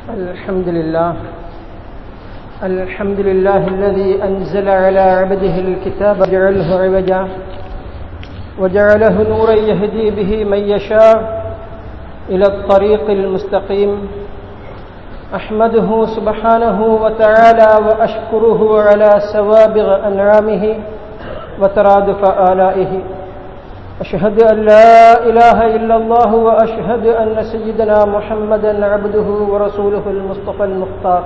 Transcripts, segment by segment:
الحمد لله الحمد لله الذي أنزل على عبده الكتاب جعله عوجا وجعله نورا يهدي به من يشاء إلى الطريق المستقيم أحمده سبحانه وتعالى وأشكره على سوابغ أنعامه وترادف آلائه أشهد أن لا إله إلا الله وأشهد أن سيدنا محمدا عبده ورسوله المصطفى المختار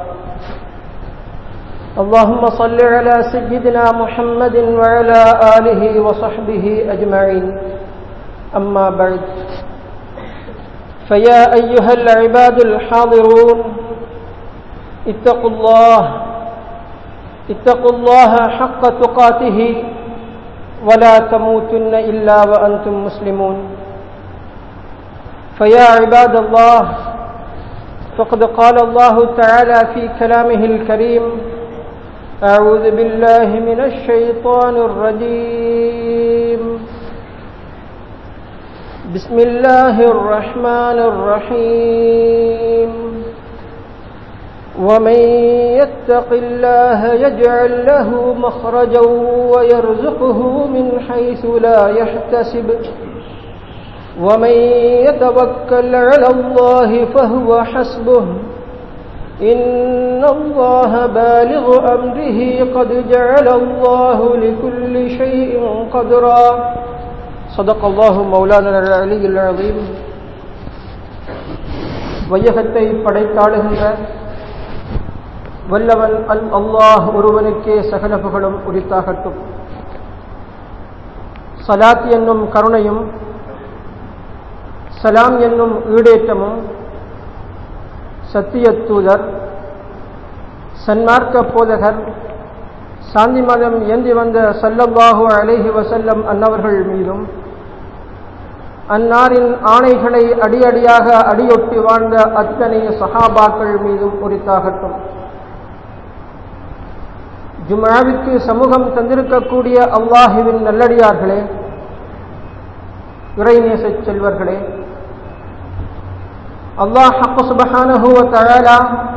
اللهم صل على سيدنا محمد وعلى آله وصحبه أجمعين أما بعد فيا أيها العباد الحاضرون اتقوا الله اتقوا الله حق تقاته ولا تموتن إلا وأنتم مسلمون فيا عباد الله فقد قال الله تعالى في كلامه الكريم أعوذ بالله من الشيطان الرجيم بسم الله الرحمن الرحيم ومن يتق الله يجعل له مخرجا ويرزقه من حيث لا يحتسب ومن يتوكل على الله فهو حسبه إن الله بالغ أمره قد جعل الله لكل شيء قدرا صدق الله مولانا العلي العظيم வையகத்தை படைத்தாளுகின்ற வல்லவன் அல் அல்லாஹ் ஒருவனுக்கே சகல புகழும் உரித்தாகட்டும் சலாத் என்னும் கருணையும் சலாம் என்னும் ஈடேற்றமும் சத்திய தூதர் சன்மார்க்க போதகர் சாந்தி மதம் ஏந்தி வந்த சல்லல்லாஹு அலேஹி வசல்லம் அன்னவர்கள் மீதும் அன்னாரின் ஆணைகளை அடியடியாக அடியொட்டி வாழ்ந்த அத்தனை சஹாபாக்கள் மீதும் உரித்தாகட்டும் ஜுமாவிற்கு சமூகம் தந்திருக்கக்கூடிய அல்லாஹுவின் நல்லடியார்களே இறைநேச செல்வர்களே அல்லாஹ் சுபஹானஹுவ தயாலா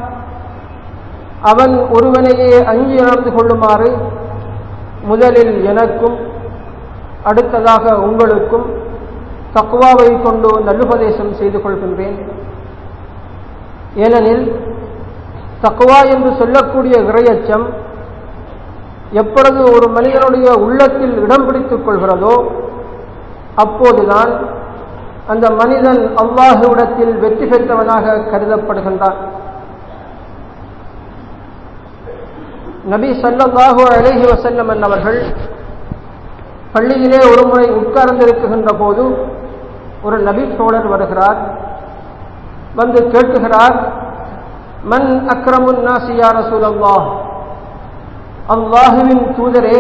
அவன் ஒருவனையே அஞ்சி நடந்து கொள்ளுமாறு முதலில் எனக்கும் அடுத்ததாக உங்களுக்கும் தக்குவாவை கொண்டு நல்லுபதேசம் செய்து கொள்கின்றேன் ஏனெனில் தக்குவா என்று சொல்லக்கூடிய இறையச்சம் எப்பொழுது ஒரு மனிதனுடைய உள்ளத்தில் இடம் பிடித்துக் கொள்கிறதோ அப்போதுதான் அந்த மனிதன் அல்லாஹுவிடத்தில் வெற்றி பெற்றவனாக கருதப்படுகின்றான் நபி சல்லாஹு அலேஹி வசல்லம் என்னவர்கள் பள்ளியிலே ஒரு முறை உட்கார்ந்திருக்குகின்ற போது ஒரு நபி தோழர் வருகிறார் வந்து கேட்குகிறார் மன் அக்ரமுன் நாசியா ரசூல் அல்லாஹ் அல்லாஹுவின் தூதரே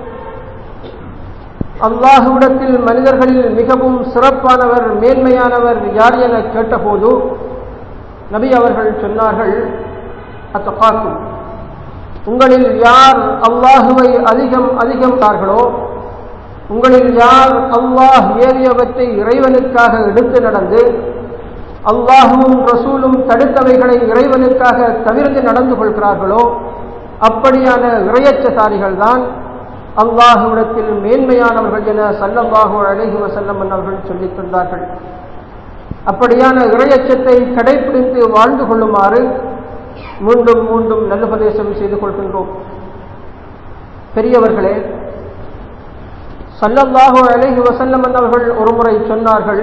அல்லாஹுவிடத்தில் மனிதர்களில் மிகவும் சிறப்பானவர் மேன்மையானவர் யார் என கேட்டபோது நபி அவர்கள் சொன்னார்கள் அத்தகாக்கும் உங்களில் யார் அல்லாஹுவை அதிகம் அதிகம் தார்களோ உங்களில் யார் அல்லாஹ் ஏறியவற்றை இறைவனுக்காக எடுத்து நடந்து அல்லாஹுவும் ரசூலும் தடுத்தவைகளை இறைவனுக்காக தவிர்த்து நடந்து கொள்கிறார்களோ அப்படியான இறையச்சசாரிகள் தான் அல்லாஹுவிடத்தில் மேன்மையானவர்கள் என சல்லல்லாஹு அழகி வசல்லம் அவர்கள் சொல்லித் தந்தார்கள் அப்படியான இறையச்சத்தை கடைபிடித்து வாழ்ந்து கொள்ளுமாறு மீண்டும் மீண்டும் நல்லுபதேசம் செய்து கொள்கின்றோம் பெரியவர்களே சல்லல்லாஹு அழகி வசல்லம் அவர்கள் ஒருமுறை சொன்னார்கள்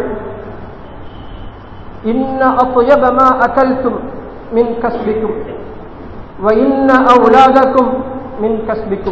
இன்ன அப்புயபமா அகல்தும் மின் கஸ்பிக்கும் وَإِنَّ أَوْلَادَكُمْ مِنْ كَسْبِكُمْ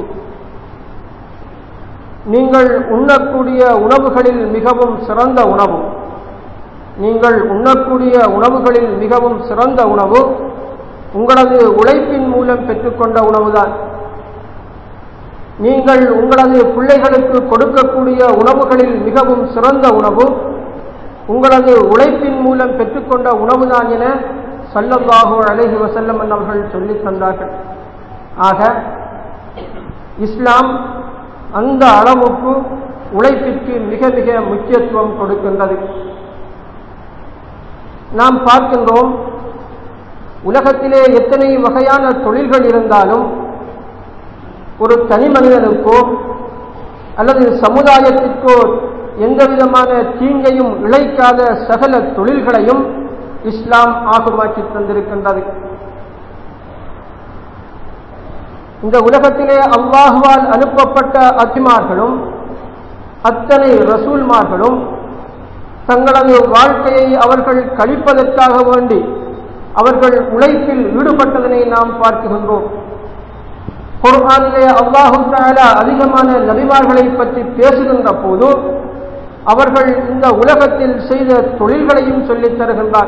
நீங்கள் உண்ணக்கூடிய உணவுகளில் மிகவும் சிறந்த உணவு நீங்கள் உண்ணக்கூடிய உணவுகளில் மிகவும் சிறந்த உணவு உங்களது உழைப்பின் மூலம் பெற்றுக்கொண்ட உணவுதான் நீங்கள் உங்களது பிள்ளைகளுக்கு கொடுக்கக்கூடிய உணவுகளில் மிகவும் சிறந்த உணவு உங்களது உழைப்பின் மூலம் பெற்றுக்கொண்ட உணவுதான் என சல்லல்லாஹு அலஹி வசல்லம் அவர்கள் சொல்லித் தந்தார்கள் ஆக இஸ்லாம் அந்த அளவுக்கு உழைப்பிற்கு மிக மிக முக்கியத்துவம் கொடுக்கின்றது நாம் பார்க்கின்றோம் உலகத்திலே எத்தனை வகையான தொழில்கள் இருந்தாலும் ஒரு தனி மனிதனுக்கோ அல்லது சமுதாயத்திற்கோ எந்த விதமான தீங்கையும் இழைக்காத சகல தொழில்களையும் இஸ்லாம் ஆகுமாக்கி தந்திருக்கின்றது இந்த உலகத்திலே அல்லாஹுவால் அனுப்பப்பட்ட அத்திமார்களும் அத்தனை ரசூல்மார்களும் தங்களது வாழ்க்கையை அவர்கள் கழிப்பதற்காக வேண்டி அவர்கள் உழைப்பில் ஈடுபட்டதனை நாம் பார்க்கின்றோம் குர்ஆனிலே அல்லாஹு தாலா அதிகமான நபிமார்களை பற்றி பேசுகின்ற போது அவர்கள் இந்த உலகத்தில் செய்த தொழில்களையும் சொல்லித் தருகின்றார்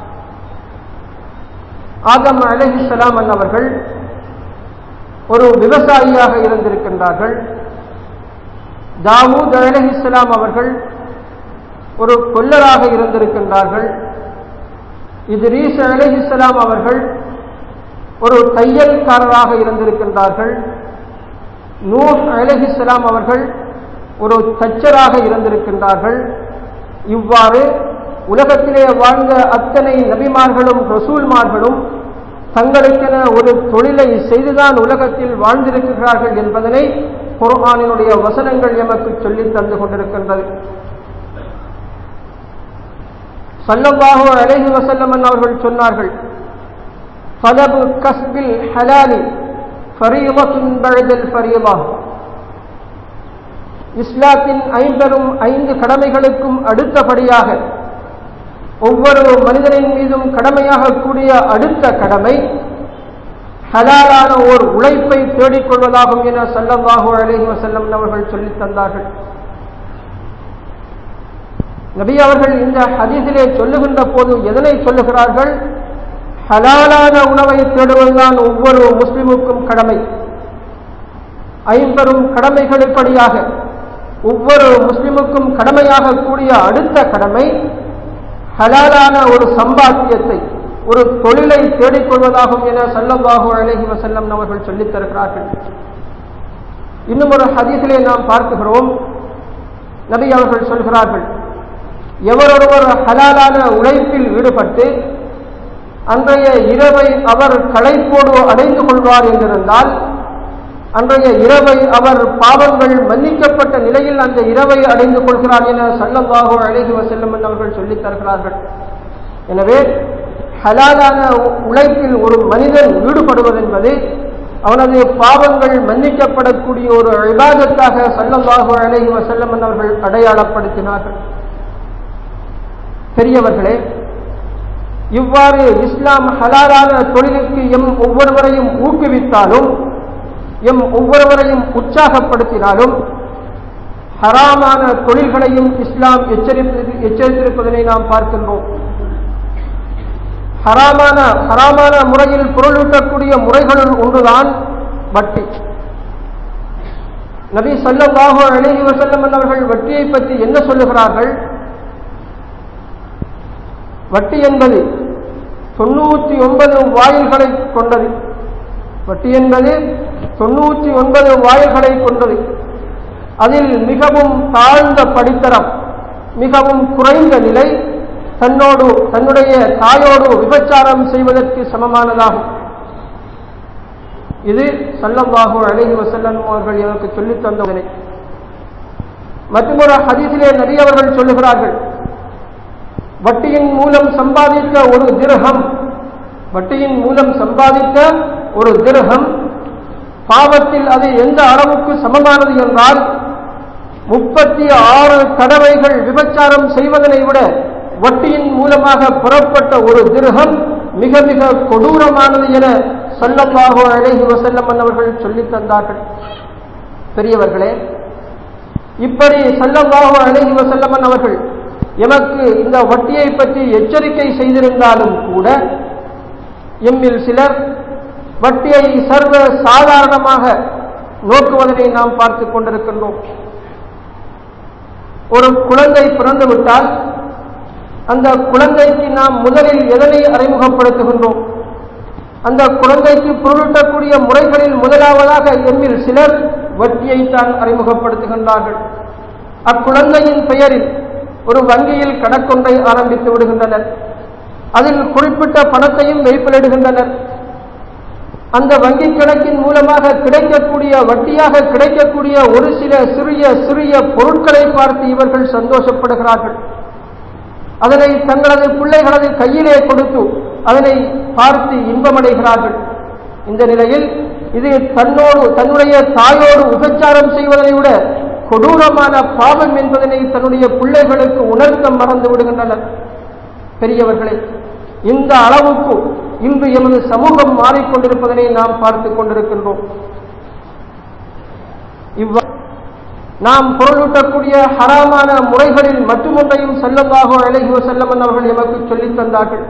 ஆதம் அலஹிசலாம் அவர்கள் ஒரு விவசாயியாக இருந்திருக்கின்றார்கள் தாவூத் அலஹிஸ்லாம் அவர்கள் ஒரு கொல்லராக இருந்திருக்கின்றார்கள் இத்ரீஸ் அலஹிஸ்லாம் அவர்கள் ஒரு தையல்காரராக இருந்திருக்கின்றார்கள் நூஹ் அலஹிஸ்லாம் அவர்கள் ஒரு தச்சராக இருந்திருக்கின்றார்கள் இவ்வாறு உலகத்திலே வாழ்ந்த அத்தனை நபிமார்களும் ரசூல்மார்களும் தங்களுக்கென ஒரு தொழிலை செய்துதான் உலகத்தில் வாழ்ந்திருக்கிறார்கள் என்பதனை குர்ஆனினுடைய வசனங்கள் எமக்கு சொல்லித் தந்து கொண்டிருக்கின்றது சல்லல்லாஹு அலைஹி வசல்லமன் அவர்கள் சொன்னார்கள் ஃபலபு கஸ்பில் ஹலாலி ஃபரீதத்துன் பழதல் ஃபரீதா இஸ்லாத்தின் ஐம்பெரும் ஐந்து கடமைகளுக்கும் அடுத்தபடியாக ஒவ்வொரு மனிதனின் மீதும் கடமையாக கூடிய அடுத்த கடமை ஹலாலான ஓர் உழைப்பை தேடிக்கொள்வதாகும் என சல்லல்லாஹு அலைஹி வசல்லம் அவர்கள் சொல்லித் தந்தார்கள் நபி அவர்கள் இந்த ஹதீஸிலே சொல்லுகின்ற போது எதனை சொல்லுகிறார்கள் ஹலாலான உணவை தேடுவதுதான் ஒவ்வொரு முஸ்லிமுக்கும் கடமை ஐம்பெரும் கடமைகளுப்படியாக ஒவ்வொரு முஸ்லிமுக்கும் கடமையாக கூடிய அடுத்த கடமை ஹலாலான ஒரு சம்பாத்தியத்தை ஒரு தொழிலை தேடிக்கொள்வதாகும் என சல்லல்லாஹு அலஹி வசல்லம் அவர்கள் சொல்லித் தருகிறார்கள் இன்னும் ஒரு ஹதீஸிலே நாம் பார்க்கிறோம் நபி அவர்கள் சொல்கிறார்கள் எவரொருவர் ஹலாலான உழைப்பில் ஈடுபட்டு அன்றைய இரவை அவர் களைப்போடு அடைந்து கொள்வார் என்றிருந்தால் அன்றைய இரவை அவர் பாவங்கள் மன்னிக்கப்பட்ட நிலையில் அந்த இரவை அடைந்து கொள்கிறார் என சல்லல்லாஹோ அழகி வசல்லம் அவர்கள் சொல்லித் தருகிறார்கள் எனவே ஹலாலான உழைப்பில் ஒரு மனிதன் ஈடுபடுவதென்பது அவனது பாவங்கள் மன்னிக்கப்படக்கூடிய ஒரு விவாதத்தாக சல்லல்லாஹோ அழகி வசல்லம் அவர்கள் அடையாளப்படுத்தினார்கள் பெரியவர்களே இவ்வாறு இஸ்லாம் ஹலாலான தொழிலுக்கு எம் ஒவ்வொருவரையும் ஊக்குவித்தாலும் எம் ஒவ்வொருவரையும் உற்சாகப்படுத்தினாலும் ஹராமான தொழில்களையும் இஸ்லாம் எச்சரிப்பது எச்சரித்திருப்பதனை நாம் பார்க்கின்றோம் ஹராமான ஹராமான முறையில் பொருளூட்டக்கூடிய முறைகளுள் ஒன்றுதான் வட்டி நபி சல்லாஹோ அழகி வசல்லம் அவர்கள் வட்டியை பற்றி என்ன சொல்லுகிறார்கள் வட்டி என்பது தொண்ணூற்றி ஒன்பது வாயில்களை கொண்டது வட்டி என்பது தொண்ணூற்றி ஒன்பது வாயில்களை கொண்டது அதில் மிகவும் தாழ்ந்த படித்தரம் மிகவும் குறைந்த நிலை தன்னோடு தன்னுடைய தாயோடு விபச்சாரம் செய்வதற்கு சமமானதாகும் இது சல்லல்லாஹு அழகி வசல்லம் அவர்கள் எனக்கு சொல்லித் தந்தவனை மற்றொரு ஹதீஸிலே நிறைய அவர்கள் சொல்லுகிறார்கள் வட்டியின் மூலம் சம்பாதித்த ஒரு திரகம் வட்டியின் மூலம் சம்பாதித்த ஒரு திரகம் பாவத்தில் அது எந்த அளவுக்கு சமமானது என்றால் முப்பத்தி ஆறு தடவைகள் விபச்சாரம் செய்வதனை விட வட்டியின் மூலமாக புறப்பட்ட ஒரு திருகம் மிக மிக கொடூரமானது என சொல்லப்பாக அழகி வசல்லம் அவர்கள் சொல்லித் தந்தார்கள் பெரியவர்களே இப்படி சொல்லப்பாக அழகி வசல்லமன் அவர்கள் எமக்கு இந்த வட்டியை பற்றி எச்சரிக்கை செய்திருந்தாலும் கூட எம்மில் சிலர் வட்டியை சர்வ சாதாரணமாக நோக்குவதனை நாம் பார்த்து கொண்டிருக்கின்றோம் ஒரு குழந்தை பிறந்து விட்டால் அந்த குழந்தைக்கு நாம் முதலில் எதனை அறிமுகப்படுத்துகின்றோம் அந்த குழந்தைக்கு பொருளூட்டக்கூடிய முறைகளில் முதலாவதாக எம்மில் சிலர் வட்டியைத்தான் அறிமுகப்படுத்துகின்றார்கள் அக்குழந்தையின் பெயரில் ஒரு வங்கியில் கணக்கொன்றை ஆரம்பித்து விடுகின்றனர் அதில் குறிப்பிட்ட பணத்தையும் வைப்பிலிடுகின்றனர் அந்த வங்கி கணக்கின் மூலமாக கிடைக்கக்கூடிய வட்டியாக கிடைக்கக்கூடிய ஒரு சில சிறிய சிறிய பொருட்களை பார்த்து இவர்கள் சந்தோஷப்படுகிறார்கள் அதனை தங்களது பிள்ளைகளது கையிலே கொடுத்து அதனை பார்த்து இன்பமடைகிறார்கள் இந்த நிலையில் இது தன்னோடு தன்னுடைய தாயோடு உபச்சாரம் செய்வதை விட கொடூரமான பாவம் என்பதனை தன்னுடைய பிள்ளைகளுக்கு உணர்த்த மறந்து விடுகின்றனர் பெரியவர்களே இந்த அளவுக்கு இன்று எமது சமூகம் மாறிக்கொண்டிருப்பதனை நாம் பார்த்துக் கொண்டிருக்கின்றோம் இவ்வா நாம் பொருளூட்டக்கூடிய ஹராமான முறைகளில் மற்றொன்றையும் செல்லமாக அழகிய செல்லமன் அவர்கள் எமக்கு சொல்லித் தந்தார்கள்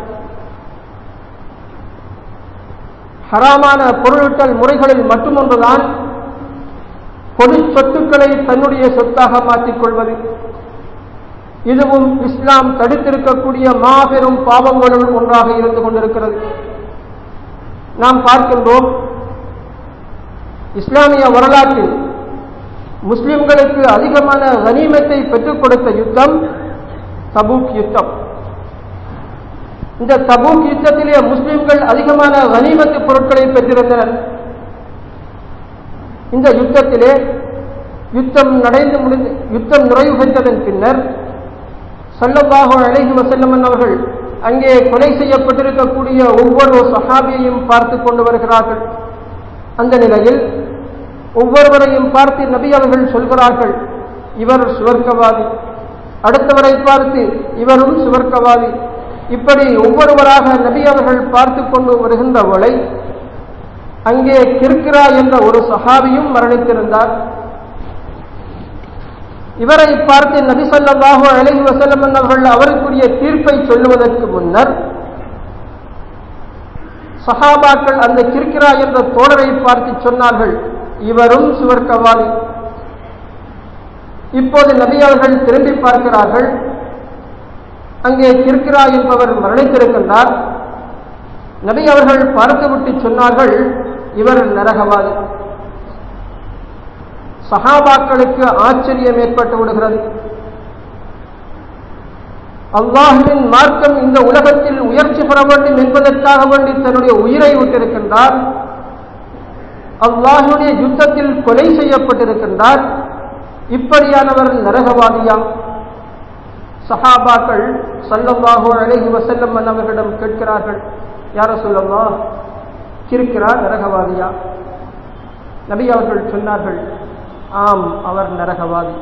ஹராமான பொருளூட்டல் முறைகளில் மட்டுமொன்றுதான் பொது சொத்துக்களை தன்னுடைய சொத்தாக மாற்றிக்கொள்வது இதுவும் இஸ்லாம் தடுத்திருக்கக்கூடிய மாபெரும் பாவங்களுள் ஒன்றாக இருந்து கொண்டிருக்கிறது நாம் பார்க்கின்றோம் இஸ்லாமிய வரலாற்றில் முஸ்லிம்களுக்கு அதிகமான கனிமத்தை பெற்றுக் கொடுத்த யுத்தம் தபூக் யுத்தம் இந்த தபூக் யுத்தத்திலே முஸ்லிம்கள் அதிகமான கனிமத்து பொருட்களை பெற்றிருந்தனர் இந்த யுத்தத்திலே யுத்தம் நடைந்து முடிந்து யுத்தம் நிறைவு பெற்றதன் பின்னர் சொல்லவாக அழகி வசல்லமன் அவர்கள் அங்கே கொலை செய்யப்பட்டிருக்கக்கூடிய ஒவ்வொரு சஹாபியையும் பார்த்து கொண்டு வருகிறார்கள் அந்த நிலையில் ஒவ்வொருவரையும் பார்த்து நபி அவர்கள் சொல்கிறார்கள் இவர் சுவர்க்கவாதி அடுத்தவரை பார்த்து இவரும் சுவர்க்கவாதி இப்படி ஒவ்வொருவராக நபி அவர்கள் பார்த்து கொண்டு வருகின்ற வேளை அங்கே கிர்கிரா என்ற ஒரு சஹாபியும் மரணித்திருந்தார் இவரை பார்த்து நபி சொல்லாஹு அலஹி வசல்லமன் அவர்கள் அவருக்குரிய தீர்ப்பை சொல்லுவதற்கு முன்னர் சஹாபாக்கள் அந்த கிர்கிரா என்ற தோழரை பார்த்து சொன்னார்கள் இவரும் சுவர்க்கவாதி இப்போது நபி அவர்கள் திரும்பி பார்க்கிறார்கள் அங்கே கிர்கிரா என்பவர் மரணித்திருக்கின்றார் நபி அவர்கள் பார்த்துவிட்டு சொன்னார்கள் இவர் நரகவாதி சஹாபாக்களுக்கு ஆச்சரியம் ஏற்பட்டு விடுகிறது அல்லாஹுவின் மார்க்கம் இந்த உலகத்தில் உயர்ச்சி பெற வேண்டும் என்பதற்காக வேண்டி தன்னுடைய உயிரை விட்டிருக்கின்றார் அல்லாஹுடைய யுத்தத்தில் கொலை செய்யப்பட்டிருக்கின்றார் இப்படியானவர் நரகவாதியாம் சஹாபாக்கள் சல்லல்லாஹு அழகி வசல்லம் அவர்களிடம் கேட்கிறார்கள் யார சொல்லம்மா கிருக்கிறார் நரகவாதியா நபி அவர்கள் சொன்னார்கள் ஆம் அவர் நரகவாதி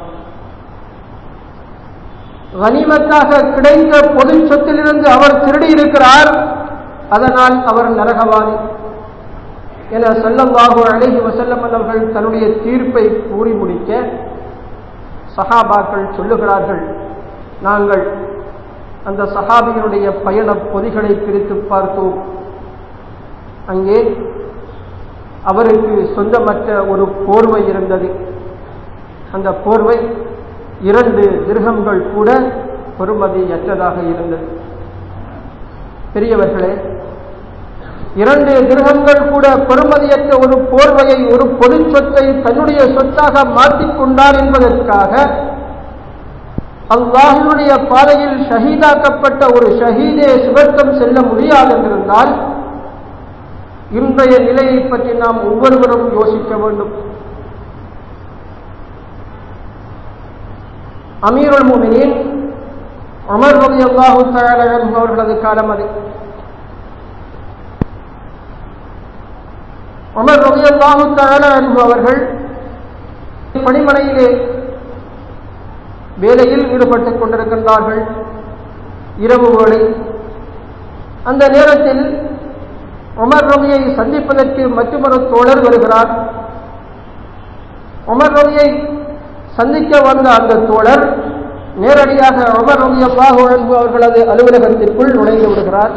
கனிமத்தாக கிடைத்த பொது சொத்திலிருந்து அவர் திருடி இருக்கிறார் அதனால் அவர் நரகவாதி என செல்லவாகு அழகி வசல்லமன் அவர்கள் தன்னுடைய தீர்ப்பை கூறி முடிக்க சஹாபாக்கள் சொல்லுகிறார்கள் நாங்கள் அந்த சஹாபியினுடைய பயண பொதிகளை பிரித்து பார்த்தோம் அங்கே அவருக்கு சொந்தமற்ற ஒரு போர்வை இருந்தது அந்த போர்வை இரண்டு திருகங்கள் கூட பெறுமதியற்றதாக இருந்தது பெரியவர்களே இரண்டு திருகங்கள் கூட பெறுமதியற்ற ஒரு போர்வையை ஒரு பொது சொத்தை தன்னுடைய சொத்தாக மாற்றிக்கொண்டார் என்பதற்காக அல்லாஹினுடைய பாதையில் ஷஹீதாக்கப்பட்ட ஒரு ஷஹீதே சுவர்க்கம் செல்ல முடியாது என்றிருந்தால் இன்றைய நிலையை பற்றி நாம் ஒவ்வொருவரும் யோசிக்க வேண்டும் அமீருல் முமினின் அமர் ரவி அல்லாஹு அவர்களது காலம் அது அமர் ரவி அல்லாஹு அவர்கள் பணிமனையிலே வேலையில் ஈடுபட்டுக் கொண்டிருக்கின்றார்கள் இரவு வேளை அந்த நேரத்தில் உமர் ரவியை சந்திப்பதற்கு மற்றொரு தோழர் வருகிறார் உமர் ரவியை சந்திக்க வந்த அந்த தோழர் நேரடியாக உமர் ரவி அல்லாஹு அவர்களது அலுவலகத்திற்குள் நுழைந்து விடுகிறார்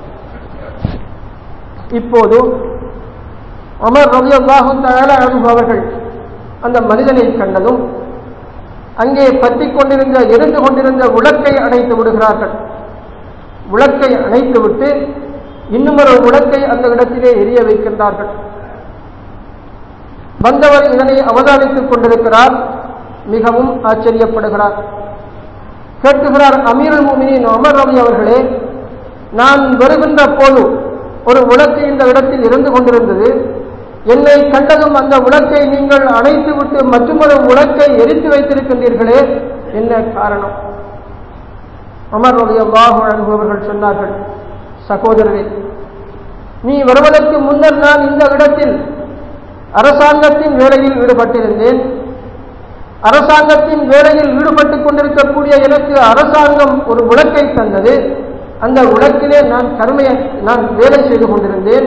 இப்போது உமர் ரவி அல்லாஹு தயால அவர்கள் அந்த மனிதனை கண்டதும் அங்கே பற்றி கொண்டிருந்த எரிந்து கொண்டிருந்த விளக்கை அணைத்து விடுகிறார்கள் விளக்கை அணைத்துவிட்டு இன்னும் ஒரு விளக்கை அந்த இடத்திலே எரிய வைக்கின்றார்கள் வந்தவர் இதனை அவதானித்துக் கொண்டிருக்கிறார் மிகவும் ஆச்சரியப்படுகிறார் கேட்குகிறார் அமீருல் முமினின் அமர் ரவி அவர்களே நான் வருகின்ற போது ஒரு விளக்கு இந்த இடத்தில் இருந்து கொண்டிருந்தது என்னை கண்டதும் அந்த விளக்கை நீங்கள் அணைத்து விட்டு மற்றொரு விளக்கை எரித்து வைத்திருக்கின்றீர்களே என்ன காரணம் அமர் ரலியல்லாஹு அன்ஹு அவர்கள் சொன்னார்கள் சகோதரரே நீ வருவதற்கு முன்னர் நான் இந்த இடத்தில் அரசாங்கத்தின் வேலையில் ஈடுபட்டிருந்தேன் அரசாங்கத்தின் வேலையில் ஈடுபட்டுக் கொண்டிருக்கக்கூடிய எனக்கு அரசாங்கம் ஒரு விளக்கை தந்தது அந்த விளக்கிலே நான் கருமையை நான் வேலை செய்து கொண்டிருந்தேன்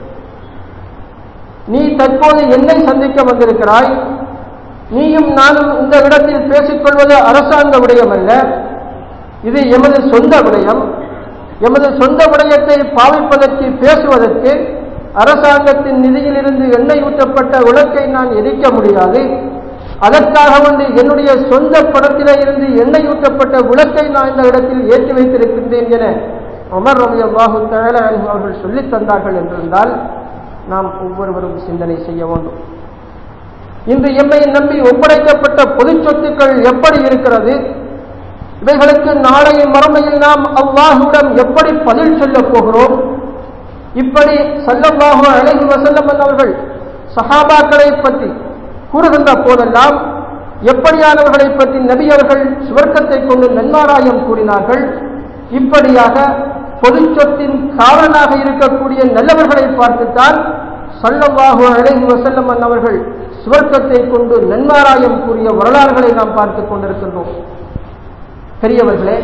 நீ தற்போது என்னை சந்திக்க வந்திருக்கிறாய் நீயும் நானும் இந்த இடத்தில் பேசிக்கொள்வது அரசாங்க விடயம் அல்ல இது எமது சொந்த விடயம் எமது சொந்த விடயத்தை பாவிப்பதற்கு பேசுவதற்கு அரசாங்கத்தின் நிதியிலிருந்து எண்ணெய் ஊற்றப்பட்ட விளக்கை நான் எரிக்க முடியாது அதற்காக வந்து என்னுடைய சொந்த படத்திலே இருந்து எண்ணெய் ஊற்றப்பட்ட விளக்கை நான் இந்த இடத்தில் ஏற்றி வைத்திருக்கின்றேன் என உமர் ரவி அல்லாஹு தகல அவர்கள் சொல்லித் தந்தார்கள் என்றிருந்தால் நாம் ஒவ்வொருவரும் சிந்தனை செய்ய வேண்டும் இன்று எம்மை நம்பி ஒப்படைக்கப்பட்ட பொது சொத்துக்கள் எப்படி இருக்கிறது இவைகளுக்கு நாளைய மறுமையில் நாம் அல்லாஹுடன் எப்படி பதில் சொல்லப் போகிறோம் இப்படி சல்லல்லாஹு அலைஹி வஸல்லம் அவர்கள் சஹாபாக்களை பற்றி கூறுகின்ற போதெல்லாம் எப்படியானவர்களை பற்றி நபி அவர்கள் சுவர்க்கத்தை கொண்டு நன்மாராயம் கூறினார்கள் இப்படியாக பொது சொத்தின் காரணமாக இருக்கக்கூடிய நல்லவர்களை பார்த்துத்தான் சல்லல்லாஹு அலைஹி வஸல்லம் அவர்கள் சுவர்க்கத்தை கொண்டு நன்மாராயம் கூறிய வரலாறுகளை நாம் பார்த்துக் கொண்டிருக்கின்றோம் பெரியவர்களே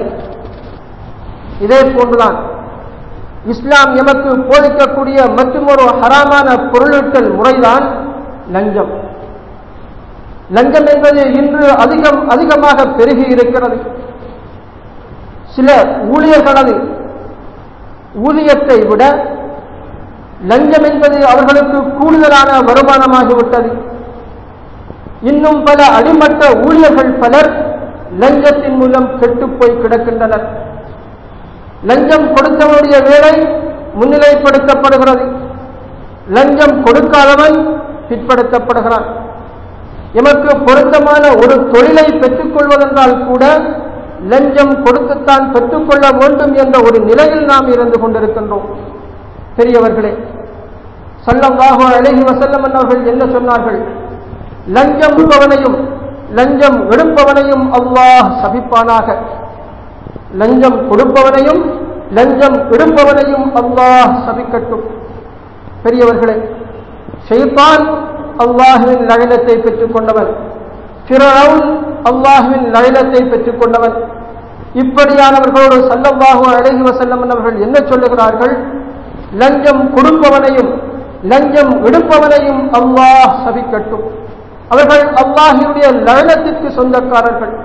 இதே போன்றுதான் இஸ்லாம் எமக்கு போதிக்கக்கூடிய மற்றொரு ஹராமான பொருளீட்டல் முறைதான் லஞ்சம் லஞ்சம் என்பது இன்று அதிகம் அதிகமாக பெருகி இருக்கிறது சில ஊழியர்களது ஊதியத்தை விட லஞ்சம் என்பது அவர்களுக்கு கூடுதலான வருமானமாகிவிட்டது இன்னும் பல அடிமட்ட ஊழியர்கள் பலர் லஞ்சத்தின் மூலம் கெட்டுப்போய் கிடக்கின்றனர் லஞ்சம் கொடுத்தவனுடைய வேலை முன்னிலைப்படுத்தப்படுகிறது லஞ்சம் கொடுக்காதவன் பிற்படுத்தப்படுகிறான் எமக்கு பொருத்தமான ஒரு தொழிலை பெற்றுக்கொள்வதென்றால் கூட லஞ்சம் கொடுத்துத்தான் பெற்றுக்கொள்ள வேண்டும் என்ற ஒரு நிலையில் நாம் இருந்து கொண்டிருக்கின்றோம் பெரியவர்களே சல்லல்லாஹு அலைஹி வஸல்லம் அவர்கள் என்ன சொன்னார்கள் லஞ்சம் கொடுப்பவனையும் லஞ்சம் எடுப்பவனையும் அல்லாஹ் சபிப்பானாக லஞ்சம் கொடுப்பவனையும் லஞ்சம் எடுப்பவனையும் அல்லாஹ் சபிக்கட்டும் பெரியவர்களே ஷெய்தான் அல்லாஹுவின் லயனத்தை பெற்றுக் கொண்டவன் ஃபிரவுன் அல்லாஹுவின் லயனத்தை பெற்றுக் கொண்டவன் இப்படியானவர்களோடு சல்லல்லாஹு அலைஹி வஸல்லம் அவர்கள் என்ன சொல்லுகிறார்கள் லஞ்சம் கொடுப்பவனையும் லஞ்சம் எடுப்பவனையும் அல்லாஹ் சபிக்கட்டும் அவர்கள் அல்லாஹினுடைய லயனத்திற்கு சொந்தக்காரர்கள்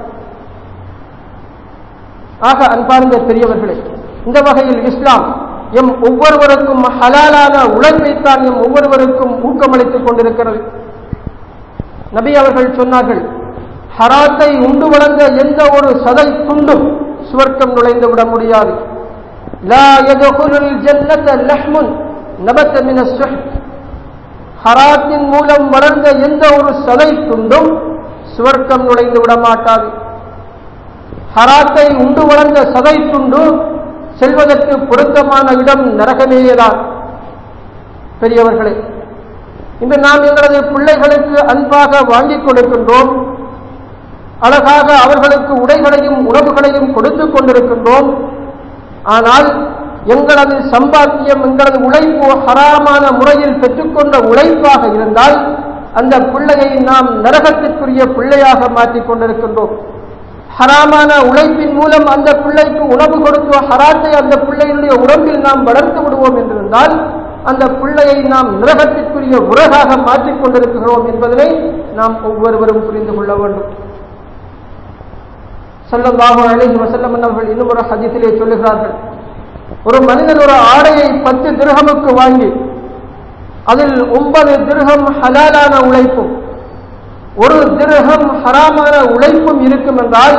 ஆக அன்பார்ந்த பெரியவர்களே இந்த வகையில் இஸ்லாம் எம் ஒவ்வொருவருக்கும் ஹலாலான உழைப்பைத்தான் எம் ஒவ்வொருவருக்கும் ஊக்கமளித்துக் கொண்டிருக்கிறது நபி அவர்கள் சொன்னார்கள் ஹராத்தை உண்டு வளர்ந்த எந்த ஒரு சதை துண்டும் சுவர்க்கம் நுழைந்து விட முடியாது லா யதுகுலுல் ஜன்னத லஹ்முன் நபத்த மின சுஹ்த் ஹராத்தின் மூலம் வளர்ந்த எந்த ஒரு சதை துண்டும் சுவர்க்கம் நுழைந்து விட மாட்டாது ஹராத்தை உண்டு வளர்ந்த சதை துண்டு செல்வதற்கு பொருத்தமான இடம் நரகமேயதான் பெரியவர்களே இன்று நாம் எங்களது பிள்ளைகளுக்கு அன்பாக வாங்கிக் கொடுக்கின்றோம் அழகாக அவர்களுக்கு உடைகளையும் உணவுகளையும் கொடுத்துக் கொண்டிருக்கின்றோம் ஆனால் எங்களது சம்பாத்தியம் எங்களது உழைப்பு ஹராமான முறையில் பெற்றுக்கொண்ட உழைப்பாக இருந்தால் அந்த பிள்ளையை நாம் நரகத்திற்குரிய பிள்ளையாக மாற்றிக் கொண்டிருக்கின்றோம் ஹராமான உழைப்பின் மூலம் அந்த பிள்ளைக்கு உணவு கொடுத்து ஹராத்தை அந்த பிள்ளையினுடைய உடம்பில் நாம் வளர்த்து விடுவோம் என்றிருந்தால் அந்த பிள்ளையை நாம் நிரகத்திற்குரிய உலகாக மாற்றிக் கொண்டிருக்கிறோம் என்பதனை நாம் ஒவ்வொருவரும் புரிந்து கொள்ள வேண்டும் சல்லல்லாஹு அலைஹி வஸல்லம் அவர்கள் இன்னும் ஒரு ஹதீஸிலே சொல்லுகிறார்கள் ஒரு மனிதன் ஒரு ஆடையை பத்து திருகமுக்கு வாங்கி அதில் ஒன்பது திருகம் ஹலாலான உழைப்பும் ஒரு திருகம் ஹராமான உழைப்பும் இருக்கும் என்றால்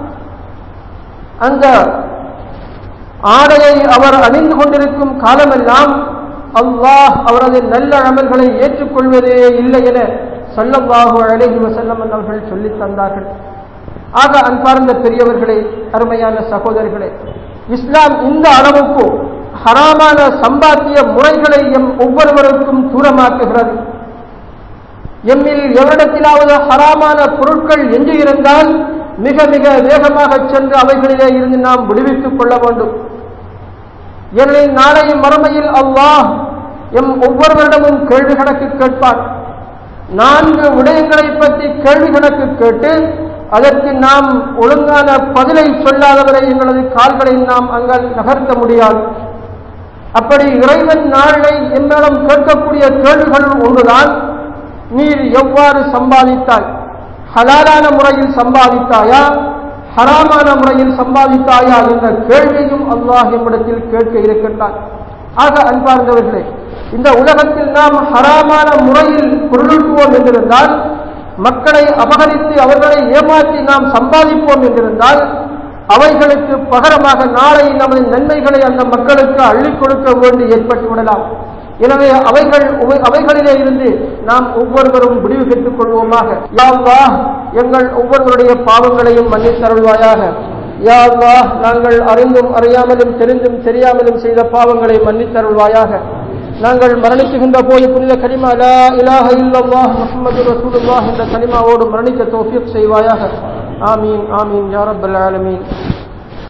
அந்த ஆடையை அவர் அணிந்து கொண்டிருக்கும் காலமெல்லாம் அல்லாஹ் அவரது நல்ல அமல்களை ஏற்றுக்கொள்வதே இல்லை என சல்லல்லாஹு அலைஹி வஸல்லம் அவர்கள் சொல்லித் தந்தார்கள் ஆக அன்பார்ந்த பெரியவர்களே அருமையான சகோதரர்களே இஸ்லாம் இந்த அளவுக்கு ஹராமான சம்பாத்திய முறைகளை எம் ஒவ்வொருவருக்கும் தூரமாக்குகிறது எம்மில் எவரிடத்திலாவது ஹராமான பொருட்கள் எஞ்சி இருந்தால் மிக மிக வேகமாக சென்று அவைகளிலே இருந்து நாம் விடுவித்துக் கொள்ள வேண்டும் ஏனெனில் நாளை மறுமையில் அல்லாஹ் எம் ஒவ்வொருவரிடமும் கேள்வி கணக்கு கேட்பான் நான்கு விடயங்களை பற்றி கேள்வி கணக்கு கேட்டு அதற்கு நாம் ஒழுங்கான பதிலை சொல்லாதவரை எங்களது கால்களை நாம் அங்கால் நகர்த்த முடியாது அப்படி இறைவன் நாளை எம்மிடம் கேட்கக்கூடிய கேள்விகள் ஒன்றுதான் நீர் எவ்வாறு சம்பாதித்தாய் ஹலாலான முறையில் சம்பாதித்தாயா ஹராமான முறையில் சம்பாதித்தாயா என்ற கேள்வியும் அல்லாஹ் எம்மிடத்தில் கேட்க இருக்கின்றான் ஆக அன்பார்ந்தவர்களே இந்த உலகத்தில் நாம் ஹராமான முறையில் பொருளுக்குவோம் என்றிருந்தால் மக்களை அபகரித்து அவர்களை ஏமாற்றி நாம் சம்பாதிப்போம் என்றிருந்தால் அவைகளுக்கு பகரமாக நாளை நமது நன்மைகளை அந்த மக்களுக்கு அள்ளிக் கொடுக்க வேண்டி ஏற்பட்டு விடலாம் எனவே அவைகள் அவைகளிலே இருந்து நாம் ஒவ்வொருவரும் முடிவு பெற்றுக் கொள்வோமாக யாவா எங்கள் ஒவ்வொருவருடைய பாவங்களையும் மன்னித்தருள்வாயாக யாவா நாங்கள் அறிந்தும் அறியாமலும் தெரிந்தும் தெரியாமலும் செய்த பாவங்களை மன்னித்தருள்வாயாக நாங்கள் மரணிக்குகின்ற போது புனித கனிமா லா இலாஹ இல்லல்லாஹ் முஹம்மது ரசூலுல்லாஹ் என்ற கனிமாவோடு மரணிக்க தௌஃபீக் செய்வாயாக ஆமீன் ஆமீன் யா ரப்பல் ஆலமீன்